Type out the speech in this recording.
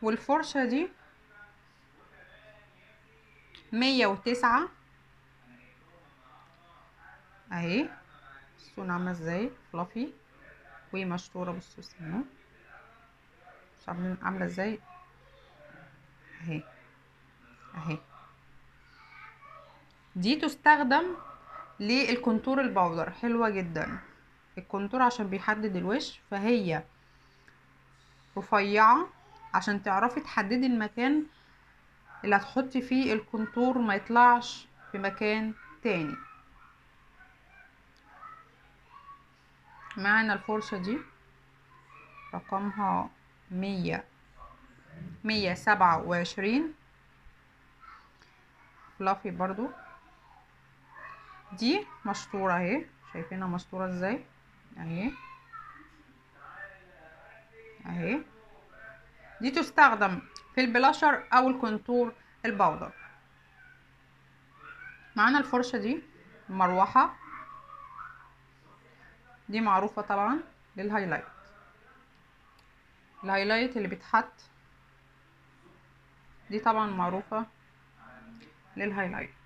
والفرشة دي مية وتسعة اهي الصون عاملة ازاي فلافي ومشطورة بصوا السنون مش عاملين عاملة ازاي اهي اهي دي تستخدم للكونتور الباودر حلوة جدا الكونتور عشان بيحدد الوش فهي رفيعة عشان تعرفي تحددي المكان اللي هتحطي فيه الكونتور ما يطلعش في مكان تاني معانا الفرشة دي رقمها مية مية سبعة وعشرين فلافي برضو دي مشطورة اهي شايفينها مشطورة ازاي اهي اهي دي تستخدم في البلاشر او الكونتور الباودر معانا الفرشة دي مروحة دي معروفة طبعا للهايلايت الهايلايت اللي بيتحط دي طبعا معروفة للهايلايت